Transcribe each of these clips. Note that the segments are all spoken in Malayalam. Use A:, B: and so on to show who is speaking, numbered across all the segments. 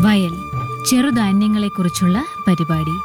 A: വയൽ ചെറുധാന്യങ്ങളെക്കുറിച്ചുള്ള പരിപാടി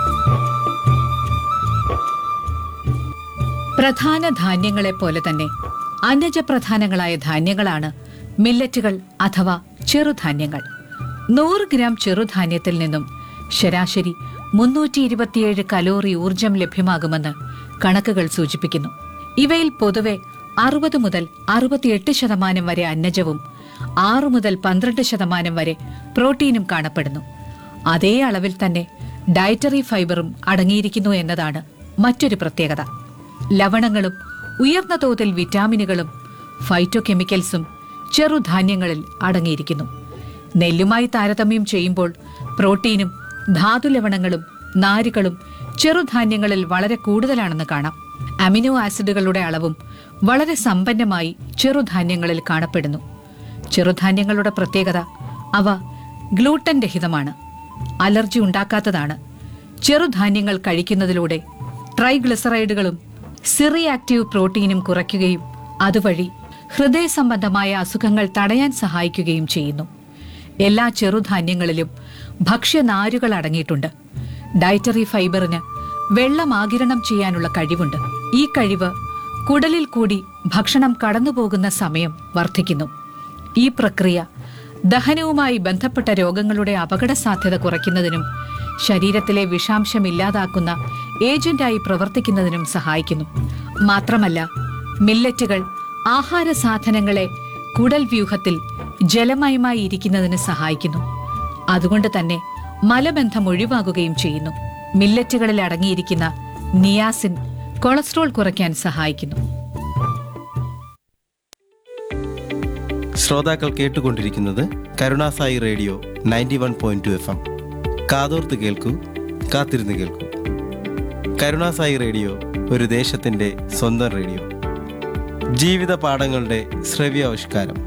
B: പ്രധാന ധാന്യങ്ങളെ പോലെ തന്നെ അന്നജപ്രധാനങ്ങളായ ധാന്യങ്ങളാണ് മില്ലറ്റുകൾ അഥവാ ചെറുധാന്യങ്ങൾ നൂറ് ഗ്രാം ചെറുധാന്യത്തിൽ നിന്നും ശരാശരി മുന്നൂറ്റി ഇരുപത്തിയേഴ് കലോറി ഊർജം ലഭ്യമാകുമെന്ന് കണക്കുകൾ സൂചിപ്പിക്കുന്നു ഇവയിൽ പൊതുവെ അറുപത് മുതൽ അറുപത്തിയെട്ട് ശതമാനം വരെ അന്നജവും ആറ് മുതൽ പന്ത്രണ്ട് ശതമാനം വരെ പ്രോട്ടീനും കാണപ്പെടുന്നു അതേ അളവിൽ തന്നെ ഡയറ്ററി ഫൈബറും അടങ്ങിയിരിക്കുന്നു എന്നതാണ് മറ്റൊരു പ്രത്യേകത ലവണങ്ങളും ഉയർന്ന തോതിൽ വിറ്റാമിനുകളും ഫൈറ്റോ കെമിക്കൽസും ചെറുധാന്യങ്ങളിൽ അടങ്ങിയിരിക്കുന്നു നെല്ലുമായി താരതമ്യം ചെയ്യുമ്പോൾ പ്രോട്ടീനും ധാതുലവണങ്ങളും നാരുകളും ചെറുധാന്യങ്ങളിൽ വളരെ കൂടുതലാണെന്ന് കാണാം അമിനോ ആസിഡുകളുടെ അളവും വളരെ സമ്പന്നമായി ചെറുധാന്യങ്ങളിൽ കാണപ്പെടുന്നു ചെറുധാന്യങ്ങളുടെ പ്രത്യേകത അവ ഗ്ലൂട്ടൻ രഹിതമാണ് അലർജി ഉണ്ടാക്കാത്തതാണ് ചെറുധാന്യങ്ങൾ കഴിക്കുന്നതിലൂടെ ട്രൈഗ്ലിസറൈഡുകളും സിറിയാക്റ്റീവ് പ്രോട്ടീനും കുറയ്ക്കുകയും അതുവഴി ഹൃദയ സംബന്ധമായ അസുഖങ്ങൾ തടയാൻ സഹായിക്കുകയും ചെയ്യുന്നു എല്ലാ ചെറുധാന്യങ്ങളിലും ഭക്ഷ്യനാരുകൾ അടങ്ങിയിട്ടുണ്ട് ഡയറ്ററി ഫൈബറിന് വെള്ളം ആകിരണം ചെയ്യാനുള്ള കഴിവുണ്ട് ഈ കഴിവ് കുടലിൽ കൂടി ഭക്ഷണം കടന്നുപോകുന്ന സമയം വർദ്ധിക്കുന്നു ഈ പ്രക്രിയ ദഹനവുമായി ബന്ധപ്പെട്ട രോഗങ്ങളുടെ അപകട സാധ്യത കുറയ്ക്കുന്നതിനും ശരീരത്തിലെ വിഷാംശം ഇല്ലാതാക്കുന്ന ഏജന്റായി പ്രവർത്തിക്കുന്നതിനും സഹായിക്കുന്നു മാത്രമല്ല മില്ലറ്റുകൾ ആഹാര സാധനങ്ങളെ കുടൽ വ്യൂഹത്തിൽ ജലമയമായി ഇരിക്കുന്നതിന് സഹായിക്കുന്നു അതുകൊണ്ട് തന്നെ മലബന്ധം ഒഴിവാകുകയും ചെയ്യുന്നു മില്ലറ്റുകളിൽ അടങ്ങിയിരിക്കുന്ന നിയാസിൻ കൊളസ്ട്രോൾ കുറയ്ക്കാൻ സഹായിക്കുന്നു
C: ശ്രോതാക്കൾ കേട്ടുകൊണ്ടിരിക്കുന്നത് Karunasai radio ninety one point two F M കാതോർത്ത് കേൾക്കൂ കാത്തിരുന്ന് കേൾക്കൂ കരുണാസായി റേഡിയോ ഒരു ദേശത്തിൻ്റെ സ്വന്തം റേഡിയോ ജീവിത പാഠങ്ങളുടെ ശ്രവ്യാവിഷ്കാരം